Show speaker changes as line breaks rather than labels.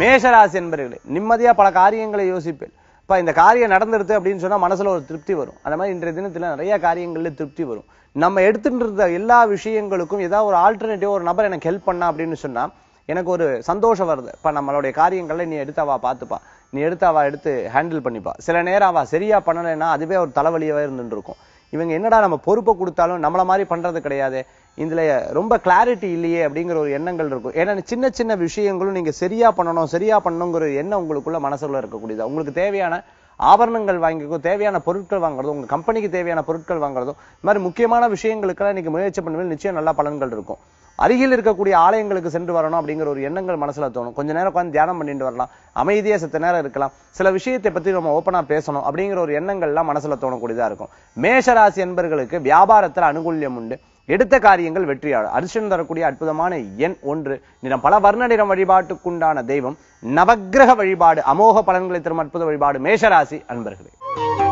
மேஷராசி என்பர்களே நிம்மதியா பல காரியங்களை யோசிப்பேன் இப்ப இந்த காரியம் நடந்துடுது அப்படின்னு சொன்னா மனசுல ஒரு திருப்தி வரும் அந்த மாதிரி இன்றைய தினத்துல நிறைய காரியங்கள்ல திருப்தி வரும் நம்ம எடுத்துட்டு இருந்த எல்லா விஷயங்களுக்கும் ஏதாவது ஒரு ஆல்டர்னேட்டிவ் ஒரு நபர் எனக்கு ஹெல்ப் பண்ணா அப்படின்னு சொன்னா எனக்கு ஒரு சந்தோஷம் வருது இப்ப நம்மளுடைய காரியங்களை நீ எடுத்து அவ பாத்துப்பா நீ எடுத்து அவ எடுத்து ஹேண்டில் பண்ணிப்பா சில நேரம் அவ சரியா பண்ணலைன்னா அதுவே ஒரு தலைவலியாவே இருந்துட்டு இருக்கும் இவங்க என்னடா நம்ம பொறுப்பை கொடுத்தாலும் நம்மள மாதிரி பண்றது கிடையாது இதுல ரொம்ப கிளாரிட்டி இல்லையே அப்படிங்கிற ஒரு எண்ணங்கள் இருக்கும் ஏன்னா சின்ன சின்ன விஷயங்களும் நீங்க சரியா பண்ணணும் சரியா பண்ணணுங்கிற ஒரு எண்ணம் உங்களுக்குள்ள மனசுல இருக்கக்கூடியது உங்களுக்கு தேவையான ஆபரணங்கள் வாங்கிக்கோ தேவையான பொருட்கள் வாங்குறதும் உங்க கம்பெனிக்கு தேவையான பொருட்கள் வாங்குறதும் இந்த மாதிரி முக்கியமான விஷயங்களுக்கெல்லாம் நீங்க முயற்சி பண்ணுவீங்க நிச்சயம் நல்ல பலன்கள் இருக்கும் அருகில் இருக்கக்கூடிய ஆலயங்களுக்கு சென்று வரணும் அப்படிங்கிற ஒரு எண்ணங்கள் மனசுல தோணும் கொஞ்ச நேரம் உட்கார்ந்து தியானம் பண்ணிட்டு வரலாம் அமைதியா செத்த நேரம் இருக்கலாம் சில விஷயத்தை பத்தி நம்ம ஓப்பனா பேசணும் அப்படிங்கிற ஒரு எண்ணங்கள்லாம் மனசுல தோணக்கூடியதா இருக்கும் மேஷராசி என்பர்களுக்கு வியாபாரத்துல அனுகூல்யம் உண்டு எடுத்த காரியங்கள் வெற்றியாளர் அதிர்ஷ்டம் தரக்கூடிய அற்புதமான எண் ஒன்று நிறம் பல வர்ண நிறம் வழிபாட்டுக்குண்டான தெய்வம் நவக்கிரக வழிபாடு அமோக பலன்களை தரும் அற்புத வழிபாடு மேஷராசி அன்பர்களே